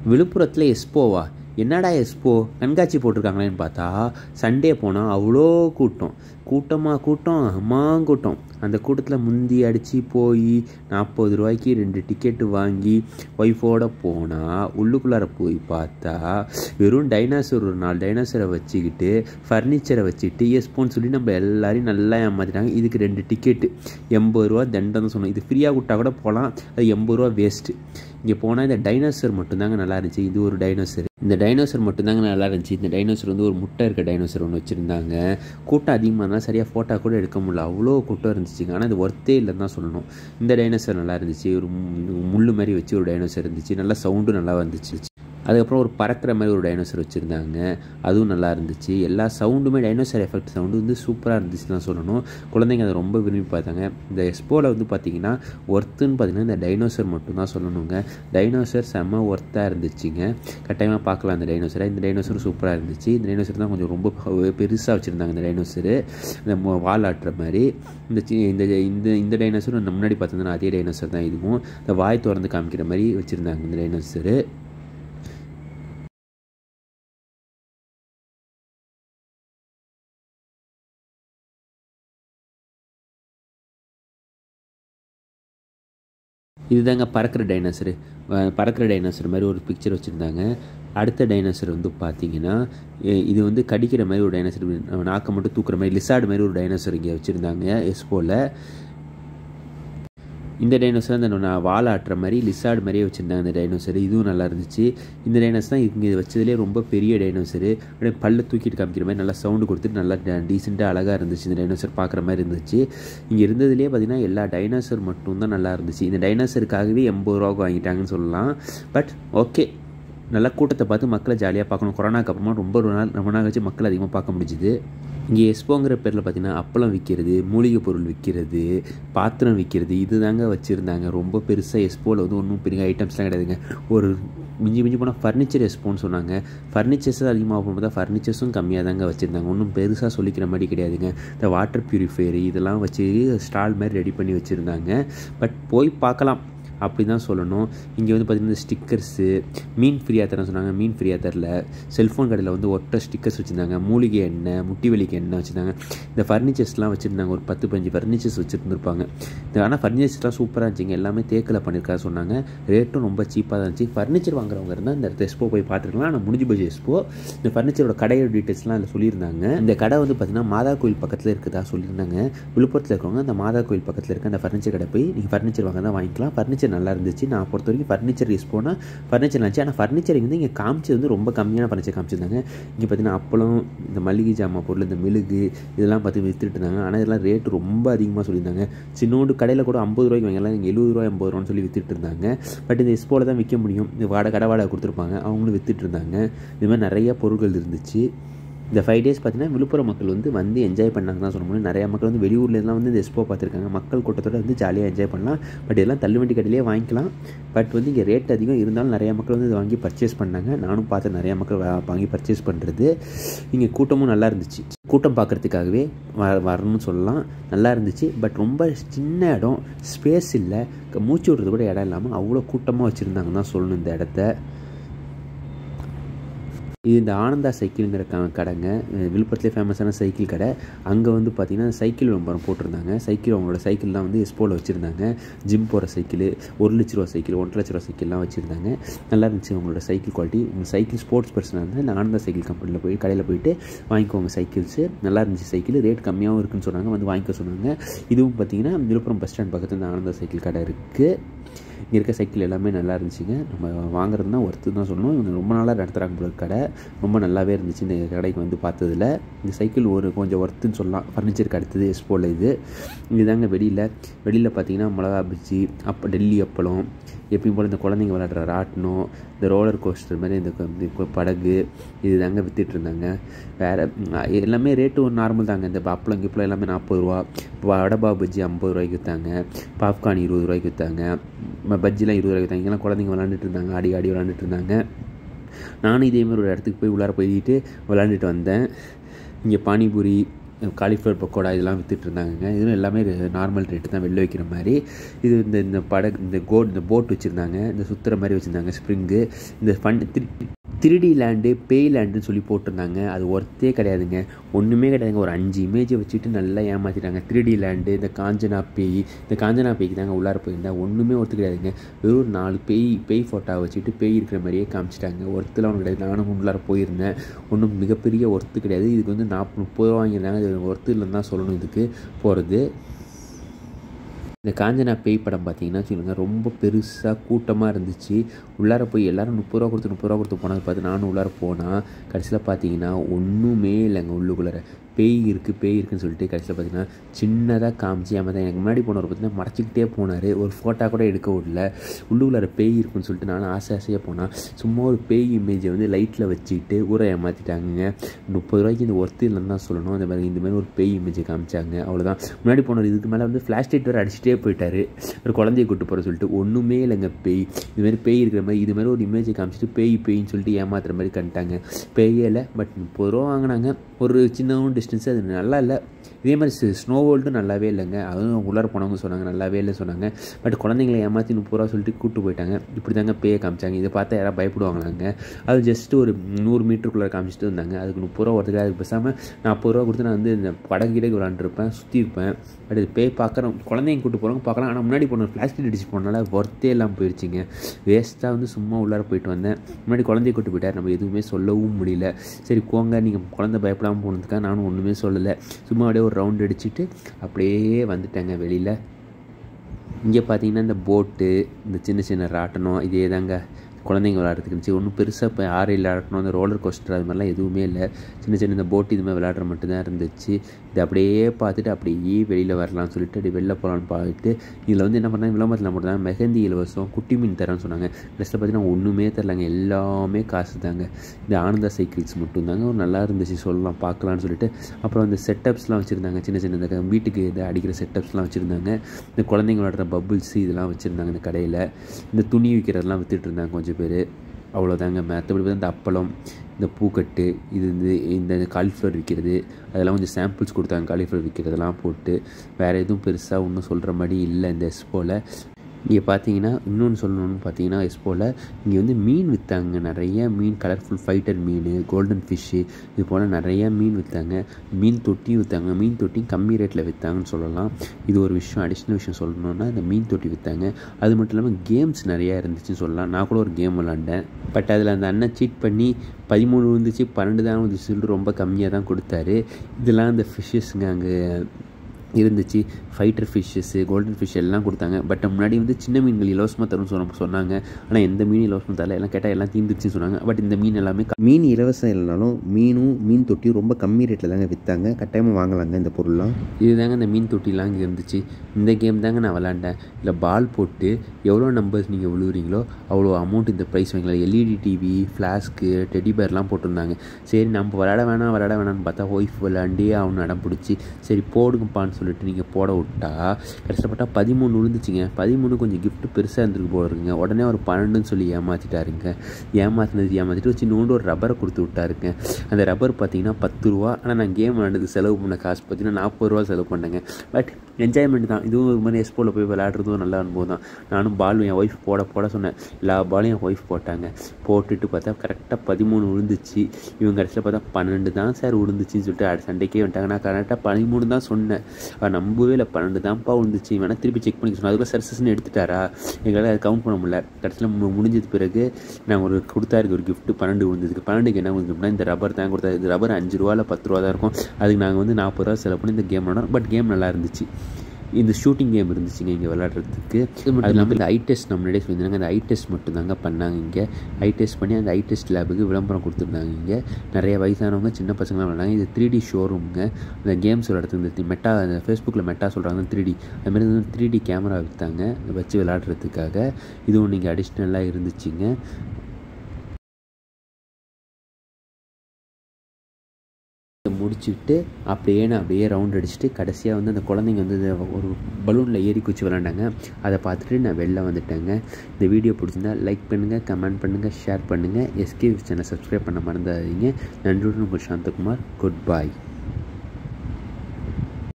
விழுப்புரத்தில் எஸ்போவா என்னடா எஸ்போ கண்காட்சி போட்டிருக்காங்களேன்னு பார்த்தா சண்டே போனால் அவ்வளோ கூட்டம் கூட்டமாக கூட்டம் அம்மா கூட்டம் அந்த கூட்டத்தில் முந்தி அடித்து போய் நாற்பது ரூபாய்க்கு ரெண்டு டிக்கெட்டு வாங்கி ஒய்ஃபோட போனால் உள்ளுக்குள்ளார போய் பார்த்தா வெறும் டைனாசர் ஒரு நாலு டைனாசரை வச்சுக்கிட்டு ஃபர்னிச்சரை வச்சுட்டு எஸ்போன்னு சொல்லி நம்ம எல்லாரையும் நல்லா ஏமாற்றிட்டாங்க இதுக்கு ரெண்டு டிக்கெட்டு எண்பது ரூபா தண்டம் சொன்னோம் இது ஃப்ரீயாக விட்டா கூட போகலாம் அது எண்பது ரூபா வேஸ்ட்டு இங்கே போனால் இந்த டைனோசர் மட்டும்தாங்க நல்லா இருந்துச்சு இது ஒரு டைனோசர் இந்த டைனோசர் மட்டும்தாங்க நல்லா இருந்துச்சு இந்த டைனோசர் வந்து ஒரு முட்டை இருக்க டைனோசர் ஒன்று வச்சுருந்தாங்க கூட்டம் அதிகமாக இருந்தால் சரியாக ஃபோட்டோ கூட எடுக்க முடியல அவ்வளோ கூட்டம் இருந்துச்சுங்க ஆனால் அது ஒர்த்தே இல்லைன்னு தான் சொல்லணும் இந்த டைனோசர் நல்லா இருந்துச்சு ஒரு முள் மாதிரி வச்சு ஒரு டைனோசர் இருந்துச்சு நல்லா சவுண்டும் நல்லா வந்துச்சு அதுக்கப்புறம் ஒரு பறக்கிற மாதிரி ஒரு டைனோசர் வச்சுருந்தாங்க அதுவும் நல்லா இருந்துச்சு எல்லா சவுண்டுமே டைனோசர் எஃபெக்ட் சவுண்டு வந்து சூப்பராக இருந்துச்சு தான் சொல்லணும் குழந்தைங்க அதை ரொம்ப விரும்பி பார்த்தாங்க இந்த எஸ்போவில் வந்து பார்த்திங்கன்னா ஒர்த்துன்னு பார்த்திங்கன்னா இந்த டைனோசர் மட்டும்தான் சொல்லணுங்க டைனோசர் செம்ம ஒர்த்தாக இருந்துச்சுங்க கட்டாயமாக பார்க்கலாம் இந்த டைனோசரை இந்த டைனோசர் சூப்பராக இருந்துச்சு இந்த டைனோசர் தான் கொஞ்சம் ரொம்ப பெருசாக வச்சுருந்தாங்க இந்த டைனோசரு இந்த வால் ஆட்டுற மாதிரி இந்த இந்த இந்த இந்த டைனோசரும் முன்னாடி பார்த்தோம்னா அதே டைனோசர் தான் இதுவும் இந்த வாய் திறந்து காமிக்கிற மாதிரி வச்சுருந்தாங்க இந்த டைனோசரு இதுதாங்க பறக்கிற டைனோசரு பறக்கிற டைனோசர் மாதிரி ஒரு பிக்சர் வச்சுருந்தாங்க அடுத்த டைனோசர் வந்து பார்த்தீங்கன்னா இது வந்து கடிக்கிற மாதிரி ஒரு டைனோசர் நாக்கை மட்டும் தூக்குற மாதிரி லிசார்டு மாதிரி ஒரு டைனோசர் இங்கே வச்சுருந்தாங்க எஸ்போவில் இந்த டைனோசர் அந்த நான் வாழை ஆட்டுற மாதிரி லிசார்டு மாதிரியே வச்சுருந்தாங்க இந்த டைனோசர் இதுவும் நல்லா இருந்துச்சு இந்த டைனோசர் தான் இங்கே வச்சதுலேயே ரொம்ப பெரிய டைனோசரு அப்படியே பல்ல தூக்கிட்டு காமிக்கிற மாதிரி நல்லா சவுண்டு கொடுத்துட்டு நல்லா டீசெண்டாக அழகாக இருந்துச்சு இந்த டைனோசர் பார்க்குற மாதிரி இருந்துச்சு இங்கே இருந்ததுலேயே பார்த்தீங்கன்னா எல்லா டைனோசர் மட்டும்தான் நல்லா இருந்துச்சு இந்த டைனோசருக்காகவே எண்பது ரூபாய்க்கு வாங்கிட்டாங்கன்னு சொல்லலாம் பட் ஓகே நல்லா கூட்டத்தை பார்த்து மக்களை ஜாலியாக பார்க்கணும் கொரோனாக்கு அப்புறமா ரொம்ப ஒரு நாள் ரொம்ப நாள் வச்சு மக்கள் அதிகமாக பார்க்க முடிஞ்சுது இங்கே எஸ்போங்கிற பேரில் பார்த்தீங்கன்னா அப்பளம் விற்கிறது மூலிகை பொருள் விற்கிறது பாத்திரம் விற்கிறது இது தாங்க வச்சுருந்தாங்க ரொம்ப பெருசாக எஸ்போவில் வந்து ஒன்றும் பெரிய ஐட்டம்ஸ்லாம் கிடையாதுங்க ஒரு மிஞ்சி மிஞ்சி போனால் ஃபர்னிச்சர் எஸ்போன்னு சொன்னாங்க ஃபர்னிச்சர்ஸ் அதிகமாக போகும்போது தான் ஃபர்னிச்சர்ஸும் கம்மியாக தாங்க வச்சுருந்தாங்க ஒன்றும் பெருசாக சொல்லிக்கிற மாதிரி கிடையாதுங்க இந்த வாட்டர் ப்யூரிஃபையர் இதெல்லாம் வச்சு ஸ்டால் மாதிரி ரெடி பண்ணி வச்சுருந்தாங்க பட் போய் பார்க்கலாம் அப்படி தான் சொல்லணும் இங்கே வந்து பார்த்திங்கன்னா ஸ்டிக்கர்ஸு மீன் ஃப்ரீயாக தரேன் சொன்னாங்க மீன் ஃப்ரீயாக தரல செல்ஃபோன் கடையில் வந்து ஒட்ட ஸ்டிக்கர்ஸ் வச்சுருந்தாங்க மூலிகை எண்ணெய் முட்டி வலிக்கு எண்ணெய் வச்சுருந்தாங்க இந்த ஃபர்னிச்சர்ஸ்லாம் வச்சுருந்தாங்க ஒரு பத்து பஞ்சு ஃபர்னிச்சர்ஸ் வச்சுருந்துருப்பாங்க இந்த ஆனால் ஃபர்னிச்சர்ஸ்லாம் சூப்பராக இருந்துச்சுங்க எல்லாமே தேக்கில் பண்ணியிருக்கா சொன்னாங்க ரேட்டும் ரொம்ப சீப்பாக தான் இருந்துச்சு ஃபர்னிச்சர் வாங்குறவங்க இருந்தால் இந்த எஸ்போ போய் பார்த்துருக்கலாம் ஆனால் முடிஞ்சு போச்சு எஸ்போ இந்த ஃபர்னிச்சரோட கடையோட டீட்டெயில்ஸ்லாம் அதில் சொல்லியிருந்தாங்க இந்த கடை வந்து பார்த்திங்கன்னா மாதா கோயில் பக்கத்தில் இருக்குதா சொல்லியிருந்தாங்க விழுப்புரத்தில் இருக்கிறவங்க அந்த மாதா கோயில் பக்கத்தில் இருக்க அந்த ஃபர்னிச்சர் கடை போய் நீங்கள் ஃபர்னிச்சர் வாங்க தான் வாங்கிக்கலாம் ஃபர்னிச்சர் நல்லா இருந்துச்சு நான் பொறுத்த வரைக்கும் ஃபர்னிச்சர் யூஸ் போனால் ஃபர்னிச்சர் இருந்துச்சு ஆனால் ஃபர்னிச்சர் வந்து இங்கே காமிச்சது வந்து ரொம்ப கம்மியான ஃபர்னிச்சர் காமிச்சிருந்தாங்க இங்கே பார்த்தீங்கன்னா அப்பளம் இந்த மளிகை ஜாமான் பொருள் இந்த மெழுகு இதெல்லாம் பார்த்து விற்றுட்டு இருந்தாங்க ஆனால் இதெல்லாம் ரேட்டு ரொம்ப அதிகமாக சொல்லியிருந்தாங்க சின்னோண்டு கடையில் கூட ஐம்பது ரூபாய்க்கு வாங்கலாம் இங்கே எழுபது ரூபா எண்பது ரூபான்னு சொல்லி விற்றுட்டு இருந்தாங்க பட் இந்த எஸ்போவில் தான் விற்க முடியும் இந்த வாடகை கடை வாடகை கொடுத்துருப்பாங்க அவங்களும் விற்றுட்டு இருந்தாங்க இது மாதிரி நிறைய பொருட்கள் இருந்துச்சு இந்த ஃபைவ் டேஸ் பார்த்தீங்கன்னா விழுப்புரம் மக்கள் வந்து வந்து என்ஜாய் பண்ணாங்க தான் சொல்ல முடியும் நிறையா மக்கள் வந்து வெளியூர்லேருந்துலாம் வந்து இந்த எஸ்போ பார்த்துருக்காங்க மக்கள் கூட்டத்தோட வந்து ஜாலியாக என்ஜாய் பண்ணலாம் பட் இதெல்லாம் தள்ளுவண்டி கடையிலே வாங்கிக்கலாம் பட் வந்து இங்கே ரேட் அதிகம் இருந்தாலும் நிறையா மக்கள் வந்து இதை வாங்கி பர்ச்சேஸ் பண்ணாங்க நானும் பார்த்து நிறையா மக்கள் வாங்கி பர்ச்சேஸ் பண்ணுறது இங்கே கூட்டமும் நல்லா இருந்துச்சு கூட்டம் பார்க்குறதுக்காகவே வ வரணும்னு சொல்லலாம் நல்லா இருந்துச்சு பட் ரொம்ப சின்ன இடம் ஸ்பேஸ் இல்லை மூச்சு விடுறது கூட இடம் இல்லாமல் அவ்வளோ கூட்டமாக வச்சுருந்தாங்க தான் சொல்லணும் இந்த இடத்த இது இந்த ஆனந்தா சைக்கிள்ங்கிற க கடைங்க விழுப்புரத்துலேயே ஃபேமஸான சைக்கிள் கடை அங்கே வந்து பார்த்திங்கன்னா சைக்கிள் விளம்பரம் போட்டிருந்தாங்க சைக்கிள் அவங்களோட சைக்கிள்லாம் வந்து எஸ்போவில் வச்சுருந்தாங்க ஜிம் போகிற சைக்கிள் ஒரு லட்ச ரூபா சைக்கிள் ஒன்றரை லட்ச ரூபா சைக்கிள்லாம் வச்சுருந்தாங்க நல்லா இருந்துச்சு அவங்களோட சைக்கிள் குவாலிட்டி சைக்கிள் ஸ்போர்ட்ஸ் பர்சனாக இருந்தால் இந்த ஆனந்தா சைக்கிள் கம்பெனியில் போய் கடையில் போயிட்டு வாங்கிக்கோங்க சைக்கிள்ஸு நல்லா இருந்துச்சு சைக்கிள் ரேட் கம்மியாகவும் இருக்குன்னு சொன்னாங்க வந்து வாங்கிக்க சொன்னாங்க இதுவும் பார்த்திங்கன்னா விழுப்புரம் பஸ் ஸ்டாண்ட் பக்கத்தில் இந்த ஆனந்தா சைக்கிள் கடை இருக்குது இங்கே இருக்க சைக்கிள் எல்லாமே நல்லா இருந்துச்சுங்க நம்ம வாங்குறது தான் ஒர்த்து தான் சொல்லணும் இவங்க ரொம்ப நாளாக நடத்துகிறாங்க போல கடை ரொம்ப நல்லாவே இருந்துச்சு இந்த கடைக்கு வந்து பார்த்ததில் இந்த சைக்கிள் ஒரு கொஞ்சம் ஒர்த்துன்னு சொல்லலாம் ஃபர்னிச்சருக்கு அடுத்தது எஸ்போவில் இது இதுதாங்க வெளியில் வெளியில் பார்த்தீங்கன்னா மிளகா பஜ்ஜி அப்போ டெல்லி அப்பளம் எப்பயும் போல் இந்த குழந்தைங்க விளையாடுற ராட்டினம் இந்த ரோலர் கோஸ்டர் மாதிரி இந்த படகு இது தாங்க விற்றுட்டு இருந்தாங்க வேறு எல்லாமே ரேட்டு ஒரு நார்மல் தாங்க இந்த அப்பளம் கிப்பளம் எல்லாமே நாற்பது ரூபா வடபா பஜ்ஜி ஐம்பது ரூபாய்க்கு விற்றாங்க பாப்கார்ன் இருபது ரூபாய்க்கு விற்றாங்க பஜ்ஜிலாம் இருபது ரூபாய்க்கு விற்றாங்க இங்கெல்லாம் குழந்தைங்க விளாண்டுட்டு இருந்தாங்க ஆடி ஆடி விளாண்டுட்டு இருந்தாங்க நானும் இதே மாதிரி ஒரு இடத்துக்கு போய் உள்ளார போயிட்டு விளாண்டுட்டு வந்தேன் இங்கே பானிபூரி காலிஃப்ளவர் பக்கோடா இதெல்லாம் வித்துட்டு இருந்தாங்க இதுவும் எல்லாமே நார்மல் ரேட்டு தான் வெளில வைக்கிற மாதிரி இது இந்த இந்த படகு இந்த கோட் இந்த போட் வச்சுருந்தாங்க இந்த சுற்றுற மாதிரி வச்சுருந்தாங்க ஸ்ப்ரிங்கு இந்த ஃபன் திருடி லேண்டு பேய் லேண்டுன்னு சொல்லி போட்டிருந்தாங்க அது ஒர்த்தே கிடையாதுங்க ஒன்றுமே கிடையாதுங்க ஒரு அஞ்சு இமேஜை வச்சுட்டு நல்லா ஏமாற்றிட்டாங்க த்ரீடி லேண்டு இந்த காஞ்சனா பேய் இந்த காஞ்சனா பேய்க்கு தாங்க உள்ளார போயிருந்தேன் ஒன்றுமே ஒர்த்து கிடையாதுங்க வெறும் ஒரு நாலு பேய் பேய் ஃபோட்டோ வச்சுட்டு பேய் இருக்கிற மாதிரியே காமிச்சிட்டாங்க ஒர்த்தில் ஒன்று கிடையாது நானும் உள்ளார போயிருந்தேன் ஒன்றும் மிகப்பெரிய ஒர்த்து கிடையாது இதுக்கு வந்து நாற்பது முப்பது ரூபா வாங்கியிருந்தாங்க இது ஒர்த்து இல்லைன்னு தான் சொல்லணும் இதுக்கு போகிறது இந்த காஞ்சனா பேய் படம் பார்த்தீங்கன்னா வச்சுக்கோங்க ரொம்ப பெருசாக கூட்டமாக இருந்துச்சு உள்ளார போய் எல்லாரும் முப்பது ரூபா கொடுத்து முப்பது ரூபா கொடுத்து போனது பார்த்து நானும் உள்ளார போனால் கடைசியில் பார்த்தீங்கன்னா ஒன்றுமே இல்லைங்க உள்ளுக்குள்ளார பேய் இருக்குது பேய் இருக்குன்னு சொல்லிட்டு கடைசியில் பார்த்தீங்கன்னா சின்னதாக காமிச்சு ஆமாம் தான் எனக்கு முன்னாடி போனவர் பார்த்தீங்கன்னா மறைச்சிக்கிட்டே போனார் ஒரு ஃபோட்டோ கூட எடுக்க விடல உள்ளுக்குள்ளார பேய் இருக்குன்னு சொல்லிட்டு நானும் ஆசை ஆசையாக போனால் சும்மா ஒரு பேய் இமேஜை வந்து லைட்டில் வச்சுக்கிட்டு ஊரை ஏமாற்றிட்டாங்க முப்பது ரூபாய்க்கு இந்த ஒர்த்து இல்லைன்னு தான் சொல்லணும் அந்த மாதிரி இந்த மாதிரி ஒரு பேய் இமேஜை காமிச்சாங்க அவ்வளோதான் முன்னாடி போனவர் இதுக்கு மேலே வந்து ஃப்ளாஷ் லைட் வேறு அடிச்சுட்டே போயிட்டாரு ஒரு குழந்தைய கூட்டு போகிற சொல்லிட்டு ஒன்றுமே இல்லைங்க பேய் இதுமாரி பேய் இருக்கிற மாதிரி இது மாதிரி ஒரு இமேஜை காமிச்சிட்டு பேய் பேயின்னு சொல்லிட்டு ஏமாத்துற மாதிரி கண்டுட்டாங்க பேயே இல்லை பட் முப்பது ரூபா வாங்கினாங்க ஒரு சின்னவும் டிஸ்டன்ஸ் அது நல்லா இல்லை இதே மாதிரி ஸ்னோ வேர்ல்டும் நல்லாவே இல்லைங்க அதுவும் உள்ளார போனவங்க சொன்னாங்க நல்லாவே இல்லை சொன்னாங்க பட் குழந்தைங்களை ஏமாற்றி முப்பது ரூபா சொல்லிட்டு கூப்பிட்டு போயிட்டாங்க இப்படி தாங்க பேயை காமிச்சாங்க இதை பார்த்தா யாராவது பயப்படுவாங்களாங்க அது ஜஸ்ட் ஒரு நூறு மீட்டருக்குள்ளே காமிச்சிட்டு இருந்தாங்க அதுக்கு முப்பது ரூபா ஒருத்தருக்கு அதுக்கு பேசாமல் நாற்பது ரூபா கொடுத்து நான் வந்து இந்த படகு கிடக்கு விளாண்டுருப்பேன் சுற்றி இருப்பேன் பட் இது பேய் பார்க்குறோம் குழந்தைங்க கூட்டு போகிறவங்க பார்க்கலாம் ஆனால் முன்னாடி போன பிளாஸ்டிக் அடிச்சு போனால ஒர்த்தே இல்லாமல் போயிடுச்சிங்க வேஸ்ட்டாக வந்து சும்மா உள்ளார போயிட்டு வந்தேன் முன்னாடி குழந்தைய கூட்டு போயிட்டார் நம்ம எதுவுமே சொல்லவும் முடியல சரி போங்க நீங்கள் குழந்தை பயப்படாமல் போனதுக்காக நானும் ஒன்றுமே சொல்லலை சும்மா அப்படியே ஒரு ரவுண்ட் அடிச்சுட்டு அப்படியே வந்துட்டேங்க வெளியில் இங்கே பார்த்தீங்கன்னா இந்த போட்டு இந்த சின்ன சின்ன ராட்டனம் இதே தாங்க குழந்தைங்க விளையாடுறதுக்கு இருந்துச்சு ஒன்றும் பெருசாக இப்போ ஆறு விளையாடணும் அந்த ரோலர் கோஸ்டர் அது மாதிரிலாம் எதுவுமே இல்லை சின்ன சின்ன இந்த போட்டு இது மாதிரி விளையாடுற மட்டும்தான் இருந்துச்சு இது அப்படியே பார்த்துட்டு அப்படியே வெளியில் வரலாம்னு சொல்லிட்டு அப்படி வெளில போகலான்னு பார்த்துட்டு இதில் வந்து என்ன பண்ணாங்க விளம்பரத்தில் மட்டும் தான் மெஹந்தி இலவசம் குட்டி மீன் தரேன்னு சொன்னாங்க ட்ரெஸ்ஸில் பார்த்தீங்கன்னா ஒன்றுமே தரலாங்க எல்லாமே காசு தாங்க இந்த ஆனந்தா சைக்கிள்ஸ் மட்டும் தாங்க ஒரு நல்லா இருந்துச்சு சொல்லலாம் பார்க்கலான்னு சொல்லிட்டு அப்புறம் இந்த செட்டப்ஸ்லாம் வச்சுருந்தாங்க சின்ன சின்ன இந்த வீட்டுக்கு இதை அடிக்கிற செட்டப்ஸ்லாம் வச்சுருந்தாங்க இந்த குழந்தைங்க விளையாடுற பபுள்ஸ் இதெல்லாம் வச்சுருந்தாங்க இந்த கடையில் இந்த துணி விற்கிறதெல்லாம் விற்றுட்டு இருந்தாங்க கொஞ்சம் பேர் அவ்வளோதாங்க மற்றபடி இந்த அப்பளம் இந்த பூக்கட்டு இது இந்த இந்த காலிஃப்ளவர் விற்கிறது அதெல்லாம் கொஞ்சம் சாம்பிள்ஸ் கொடுத்தாங்க காலிஃப்ளவர் விற்கிறதெல்லாம் போட்டு வேறு எதுவும் பெருசாக ஒன்றும் சொல்கிற மாதிரி இல்லை இந்த எஸ்போவில் இங்கே பார்த்தீங்கன்னா இன்னொன்று சொல்லணும்னு பார்த்தீங்கன்னா எஸ்போவில் இங்கே வந்து மீன் விற்றாங்க நிறைய மீன் கலர்ஃபுல் ஃபைட்டர் மீன் கோல்டன் ஃபிஷ்ஷு இது போல் நிறைய மீன் விற்றாங்க மீன் தொட்டி விற்றாங்க மீன் தொட்டி கம்மி ரேட்டில் விற்றாங்கன்னு சொல்லலாம் இது ஒரு விஷயம் அடிஷ்னல் விஷயம் சொல்லணும்னா இந்த மீன் தொட்டி விற்றாங்க அது மட்டும் இல்லாமல் கேம்ஸ் நிறையா இருந்துச்சுன்னு சொல்லலாம் நான் கூட ஒரு கேம் விளாண்டேன் பட் அதில் அந்த அண்ணன் சீட் பண்ணி பதிமூணு வந்துச்சு பன்னெண்டு தான் வந்துச்சு சொல்லிட்டு ரொம்ப கம்மியாக தான் கொடுத்தாரு இதெல்லாம் அந்த ஃபிஷ்ஷஸ்ங்க அங்கே இருந்துச்சு ஃபைட்டர் ஃபிஷ்ஷஸ்ஸு கோல்டன் ஃபிஷ் எல்லாம் கொடுத்தாங்க பட் முன்னாடி வந்து சின்ன மீன்கள் இலவசமாக தரும் சொன்ன சொன்னாங்க ஆனால் எந்த மீன் இலவசமாக தரல எல்லாம் கேட்டால் எல்லாம் தீர்ந்துச்சுன்னு சொன்னாங்க பட் இந்த மீன் எல்லாமே மீன் இலவசம் இல்லைனாலும் மீனும் மீன் தொட்டியும் ரொம்ப கம்மி ரேட்டில் தாங்க விற்றாங்க கட்டாயமாக வாங்கலாங்க இந்த பொருள்லாம் இதுதாங்க இந்த மீன் தொட்டிலாம் இங்கே இருந்துச்சு இந்த கேம் தாங்க நான் விளாண்டேன் இல்லை பால் போட்டு எவ்வளோ நம்பர்ஸ் நீங்கள் விழுவுறீங்களோ அவ்வளோ அமௌண்ட் இந்த ப்ரைஸ் வாங்கலாம் எல்இடி டிவி ஃப்ளாஸ்க்கு டெடி பேர்லாம் போட்டிருந்தாங்க சரி நம்ம விளாட வேணாம் விளாட வேணாம்னு பார்த்தா ஒய்ஃப் விளாண்டே அவனு இடம் பிடிச்சி சரி போடுங்கப்பான்னு சொல்லிட்டு நீங்கள் போட விட்டா கடைசியில் பார்த்தா பதிமூணு விழுந்துச்சுங்க பதிமூணு கொஞ்சம் gift பெருசாக இருந்திருக்கு போல இருக்குங்க உடனே ஒரு பன்னெண்டுன்னு சொல்லி ஏமாற்றிட்டாருங்க ஏமாற்றினது ஏமாற்றிட்டு வச்சு நோண்டு ஒரு ரப்பரை கொடுத்து விட்டாருங்க அந்த ரப்பர் பார்த்தீங்கன்னா பத்து ரூபா ஆனால் நான் கேம் விளாண்டதுக்கு செலவு பண்ண காசு பார்த்தீங்கன்னா நாற்பது ரூபா செலவு பண்ணேங்க பட் என்ஜாய்மெண்ட் தான் இதுவும் ஒரு மாதிரி எஸ்போவில் போய் விளையாடுறதும் நல்ல அனுபவம் தான் நானும் பால் என் ஒய்ஃப் போட போட சொன்னேன் எல்லா பாலும் என் ஒய்ஃப் போட்டாங்க போட்டுட்டு பார்த்தா கரெக்டாக பதிமூணு விழுந்துச்சு இவங்க கடைசியில் பார்த்தா பன்னெண்டு தான் சார் விழுந்துச்சின்னு சொல்லிட்டு அடுத்த சண்டைக்கே வந்துட்டாங்க நான் கரெக்டாக பதிமூணு தான் சொன்னேன் அவன் நம்பவே இல்லை பன்னெண்டு தான்ப்பா விழுந்துச்சு வேணா திருப்பி செக் பண்ணி சொன்னேன் அதுக்குள்ள சர்சஸ்ன்னு எடுத்துட்டாரா எங்களால் அதை கவுண்ட் பண்ண முடியல கடைசியில் மு- முடிஞ்சது பிறகு நான் ஒரு கொடுத்தாருக்கு ஒரு gift பன்னெண்டு விழுந்ததுக்கு பன்னெண்டுக்கு என்ன விழுந்துச்சுன்னா இந்த ரப்பர் தான் கொடுத்தாரு இது ரப்பர் அஞ்சு ரூபாவில் பத்து ரூபா தான் இருக்கும் அதுக்கு நாங்கள் வந்து நாற்பது ரூபா செலவு பண்ணி இந்த கேம் விளாடணும் பட் கேம் நல்லா இருந்துச்சு இந்த ஷூட்டிங் கேம் இருந்துச்சுங்க இங்கே விளையாடுறதுக்கு அது இல்லாமல் இந்த ஐ டெஸ்ட் நம்ம முன்னாடியே சொல்லியிருந்தாங்க அந்த ஐ டெஸ்ட் மட்டும் தாங்க பண்ணாங்க இங்கே ஐ டெஸ்ட் பண்ணி அந்த ஐ டெஸ்ட் லேபுக்கு விளம்பரம் கொடுத்துருந்தாங்க இங்கே நிறைய வயசானவங்க சின்ன பசங்களாம் விளையாண்டாங்க இது த்ரீ டி ஷோரூமுங்க இந்த கேம்ஸ் விளையாடுறதுக்கு இந்த மெட்டா அந்த ஃபேஸ்புக்கில் மெட்டா சொல்கிறாங்க த்ரீ டி அதுமாதிரி வந்து த்ரீ டி கேமரா விற்றாங்க வச்சு விளையாடுறதுக்காக இதுவும் நீங்கள் அடிஷ்னலாக இருந்துச்சுங்க இதை முடிச்சுட்டு அப்படியே நான் அப்படியே ரவுண்ட் அடிச்சுட்டு கடைசியாக வந்து அந்த குழந்தைங்க வந்து இந்த ஒரு பலூனில் ஏறி குச்சி விளாண்டாங்க அதை பார்த்துட்டு நான் வெளில வந்துட்டேங்க இந்த வீடியோ பிடிச்சிருந்தா லைக் பண்ணுங்கள் கமெண்ட் பண்ணுங்கள் ஷேர் பண்ணுங்கள் எஸ்கே சேனல் சப்ஸ்கிரைப் பண்ண மறந்துடாதீங்க நன்றியுடன் உங்கள் சாந்தகுமார் குட் பாய்